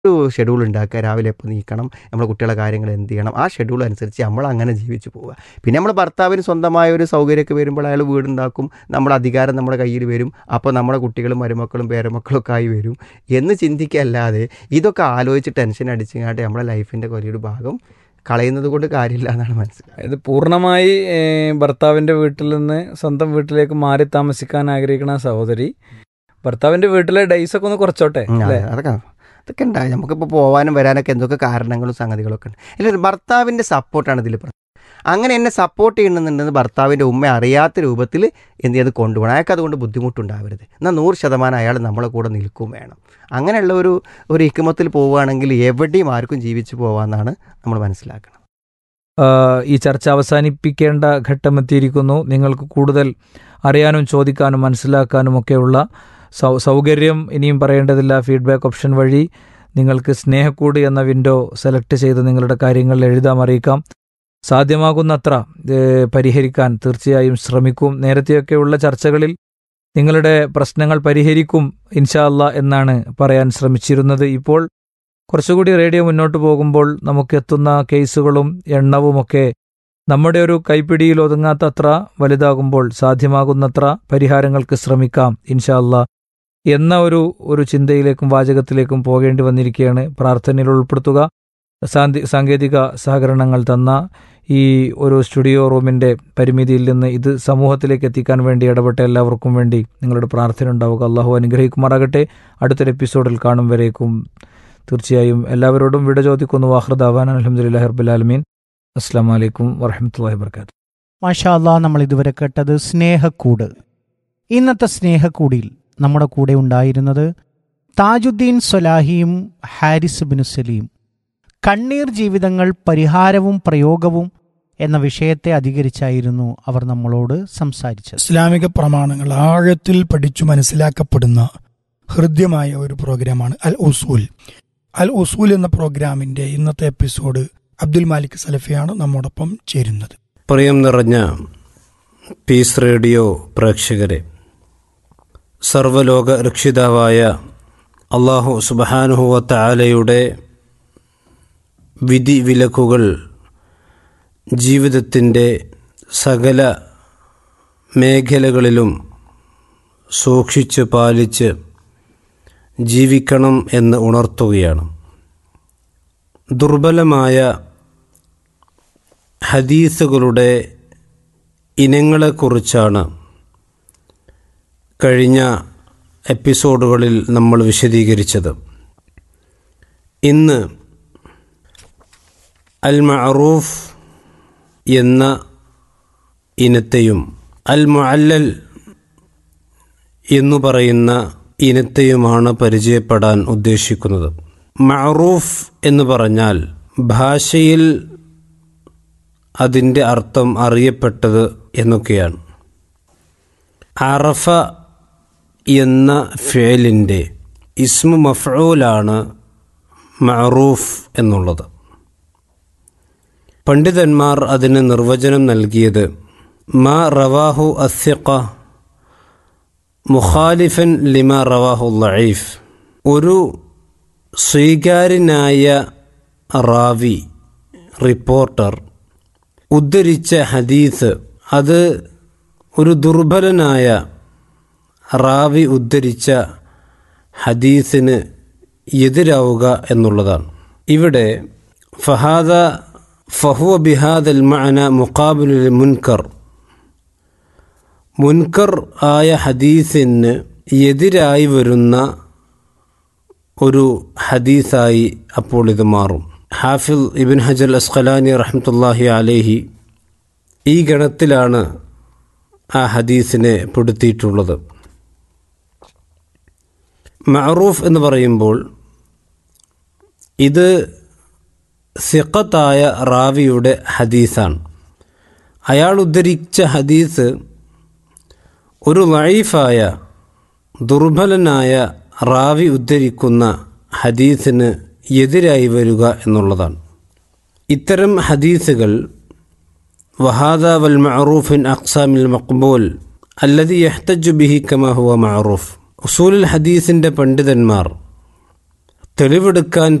ഒരു ഷെഡ്യൂൾ ഉണ്ടാക്കുക രാവിലെ എപ്പോൾ നീക്കണം നമ്മളെ കുട്ടികളെ കാര്യങ്ങൾ എന്ത് ചെയ്യണം ആ ഷെഡ്യൂൾ അനുസരിച്ച് നമ്മൾ അങ്ങനെ ജീവിച്ചു പോവുക പിന്നെ നമ്മൾ ഭർത്താവിന് സ്വന്തമായ ഒരു സൗകര്യമൊക്കെ വരുമ്പോൾ അയാൾ വീടുണ്ടാക്കും നമ്മുടെ അധികാരം നമ്മുടെ കയ്യിൽ വരും അപ്പോൾ നമ്മുടെ കുട്ടികളും മരുമക്കളും പേരമക്കളും ഒക്കെ ആയി വരും എന്ന് ചിന്തിക്കല്ലാതെ ഇതൊക്കെ ആലോചിച്ച് ടെൻഷൻ അടിച്ചങ്ങാണ്ട് നമ്മുടെ ലൈഫിൻ്റെ വലിയൊരു ഭാഗം കളയുന്നത് കൊണ്ട് കാര്യമില്ല എന്നാണ് മനസ്സിലായത് ഇത് പൂർണ്ണമായി ഏഹ്, ഭർത്താവിൻ്റെ വീട്ടിൽ നിന്ന് സ്വന്തം വീട്ടിലേക്ക് മാറി താമസിക്കാൻ ആഗ്രഹിക്കുന്ന ആ സഹോദരി ഭർത്താവിൻ്റെ വീട്ടിലെ ഡേയ്സ് ഒക്കെ ഒന്ന് കുറച്ചോട്ടെ ഉം, അല്ലേ അതെ, അതൊക്കെ അതൊക്കെ ഉണ്ടായി നമുക്കിപ്പോൾ പോകാനും വരാനൊക്കെ എന്തൊക്കെ കാരണങ്ങളും സംഗതികളൊക്കെ ഉണ്ട് ഇല്ല ഭർത്താവിൻ്റെ സപ്പോർട്ടാണ് ഇതിൽ പ്രശ്നം അങ്ങനെ എന്നെ സപ്പോർട്ട് ചെയ്യണമെന്നുണ്ടെന്ന് ഭർത്താവിൻ്റെ ഉമ്മ അറിയാത്ത രൂപത്തിൽ എന്ത് ചെയ്ത് കൊണ്ടുപോകണം അയാൾക്ക് അതുകൊണ്ട് ബുദ്ധിമുട്ടുണ്ടാവരുത് എന്നാൽ നൂറ് ശതമാനം അയാൾ നമ്മളെ കൂടെ നിൽക്കും വേണം അങ്ങനെയുള്ള ഒരു ഒരു ഇക്കുമത്തിൽ പോവുകയാണെങ്കിൽ എവിടെയും ആർക്കും ജീവിച്ചു പോകാമെന്നാണ് നമ്മൾ മനസ്സിലാക്കണം ആ, ഈ ചർച്ച അവസാനിപ്പിക്കേണ്ട ഘട്ടമെത്തിയിരിക്കുന്നു നിങ്ങൾക്ക് കൂടുതൽ അറിയാനും ചോദിക്കാനും മനസ്സിലാക്കാനും ഒക്കെയുള്ള സൗ സൗകര്യം ഇനിയും പറയേണ്ടതില്ല ഫീഡ്ബാക്ക് ഓപ്ഷൻ വഴി നിങ്ങൾക്ക് സ്നേഹക്കൂട് എന്ന വിൻഡോ സെലക്ട് ചെയ്ത് നിങ്ങളുടെ കാര്യങ്ങൾ എഴുതാം അറിയിക്കാം സാധ്യമാകുന്നത്ര ഇത് പരിഹരിക്കാൻ തീർച്ചയായും ശ്രമിക്കും നേരത്തെയൊക്കെയുള്ള ചർച്ചകളിൽ നിങ്ങളുടെ പ്രശ്നങ്ങൾ പരിഹരിക്കും ഇൻഷാ അല്ലാ എന്നാണ് പറയാൻ ശ്രമിച്ചിരുന്നത് ഇപ്പോൾ കുറച്ചുകൂടി റേഡിയോ മുന്നോട്ട് പോകുമ്പോൾ നമുക്ക് എത്തുന്ന കേസുകളും എണ്ണവുമൊക്കെ നമ്മുടെ ഒരു കൈപ്പിടിയിൽ ഒതുങ്ങാത്ത അത്ര വലുതാകുമ്പോൾ സാധ്യമാകുന്നത്ര പരിഹാരങ്ങൾക്ക് ശ്രമിക്കാം ഇൻഷാ അല്ലാ എന്ന ഒരു ഒരു ചിന്തയിലേക്കും വാചകത്തിലേക്കും പോകേണ്ടി വന്നിരിക്കുകയാണ് പ്രാർത്ഥനയിൽ ഉൾപ്പെടുത്തുക സാന്തി സാങ്കേതിക സഹകരണങ്ങൾ തന്ന ഈ ഒരു സ്റ്റുഡിയോ റൂമിന്റെ പരിമിതിയിൽ നിന്ന് ഇത് സമൂഹത്തിലേക്ക് എത്തിക്കാൻ വേണ്ടി ഇടപെട്ട എല്ലാവർക്കും വേണ്ടി നിങ്ങളുടെ പ്രാർത്ഥന ഉണ്ടാവുക അള്ളാഹു അനുഗ്രഹിക്കുമാറാകട്ടെ അടുത്തൊരു എപ്പിസോഡിൽ കാണും വരേക്കും തീർച്ചയായും എല്ലാവരോടും വിട ചോദിക്കുന്നു വാഹൃദാവാൻ അലഹമുല്ലാ ഹർബുലാലമീൻ അസ്സാം വലൈക്കും വറഹമത്തല്ലാ വർക്കാത്തു മാഷാ അല്ലാ നമ്മൾ ഇതുവരെ കേട്ടത് സ്നേഹക്കൂട് ഇന്നത്തെ സ്നേഹക്കൂടിൽ നമ്മുടെ കൂടെ ഉണ്ടായിരുന്നത് താജുദ്ദീൻ സൊലാഹിയും ഹാരിസ് ബിനു സലീം കണ്ണീർ ജീവിതങ്ങൾ പരിഹാരവും പ്രയോഗവും എന്ന വിഷയത്തെ അധികരിച്ചായിരുന്നു അവർ നമ്മളോട് സംസാരിച്ചത് ഇസ്ലാമിക പ്രമാണങ്ങൾ ആഴത്തിൽ പഠിച്ചു മനസ്സിലാക്കപ്പെടുന്ന ഹൃദ്യമായ ഒരു പ്രോഗ്രാമാണ് അൽ ഉസൂൽ അൽ ഉസൂൽ എന്ന പ്രോഗ്രാമിന്റെ ഇന്നത്തെ എപ്പിസോഡ് അബ്ദുൽ മാലിക് സലഫിയാണ് നമ്മോടൊപ്പം ചേരുന്നത് പ്രിയം നിറഞ്ഞ പീസ് റേഡിയോ പ്രേക്ഷകരെ സർവലോക രക്ഷിതാവായ അള്ളാഹു സുബഹാനുഹുവത്ത ആലയുടെ വിധി വിലക്കുകൾ ജീവിതത്തിൻ്റെ സകല മേഖലകളിലും സൂക്ഷിച്ച് പാലിച്ച് ജീവിക്കണം എന്ന് ഉണർത്തുകയാണ് ദുർബലമായ ഹദീസുകളുടെ ഇനങ്ങളെക്കുറിച്ചാണ് കഴിഞ്ഞ എപ്പിസോഡുകളിൽ നമ്മൾ വിശദീകരിച്ചത് ഇന്ന് അൽ മഅറൂഫ് എന്ന ഇനത്തെയും അൽ മുഅല്ലൽ എന്നു പറയുന്ന ഇനത്തെയുമാണ് പരിചയപ്പെടാൻ ഉദ്ദേശിക്കുന്നത് മഅറൂഫ് എന്ന് പറഞ്ഞാൽ ഭാഷയിൽ അതിൻ്റെ അർത്ഥം അറിയപ്പെട്ടത് എന്നൊക്കെയാണ് അറഫ എന്ന ഫേലിൻ്റെ ഇസ്മു മഫ്ഊലാണ് മഅറൂഫ് എന്നുള്ളത് പണ്ഡിതന്മാർ അതിന് നിർവചനം നൽകിയത് മാ റവാഹു അസിഖ മുഖാലിഫൻ ലിമ റവാഹു ലൈഫ് ഒരു സ്വീകാര്യനായ റാവി റിപ്പോർട്ടർ ഉദ്ധരിച്ച ഹദീസ് അത് ഒരു ദുർബലനായ റാവി ഉദ്ധരിച്ച ഹദീസിന് എതിരാവുക എന്നുള്ളതാണ് ഇവിടെ ഫഹാദ ഫഹുവ ബിഹാദൽ മഅന മുഖാബിലുൽ മുൻകർ മുൻകർ ആയ ഹദീസിന് എതിരായി വരുന്ന ഒരു ഹദീസായി അപ്പോൾ ഇത് മാറും ഹാഫിൽ ഇബിൻ ഹജൽ അസ്ഖലാനി റഹ്മത്തുല്ലാഹി അലേഹി ഈ ഗണത്തിലാണ് ആ ഹദീസിനെ പെടുത്തിയിട്ടുള്ളത് മഅറൂഫ് എന്ന് പറയുമ്പോൾ ഇത് സിഖത്തായ റാവിയുടെ ഹദീസാണ് അയാൾ ഉദ്ധരിച്ച ഹദീസ് ഒരു ലൈഫായ ദുർബലനായ റാവി ഉദ്ധരിക്കുന്ന ഹദീസിന് എതിരായി വരിക എന്നുള്ളതാണ് ഇത്തരം ഹദീസുകൾ വഹാദ വൽ മഅറൂഫിൻ അക്സാമിൽ മക്ബൂൽ അല്ലതി യഹ്തജു ബിഹി കമാ ഹുവ മഅറൂഫ് ഉസൂലുൽ ഹദീസിൻ്റെ പണ്ഡിതന്മാർ തെളിവെടുക്കാൻ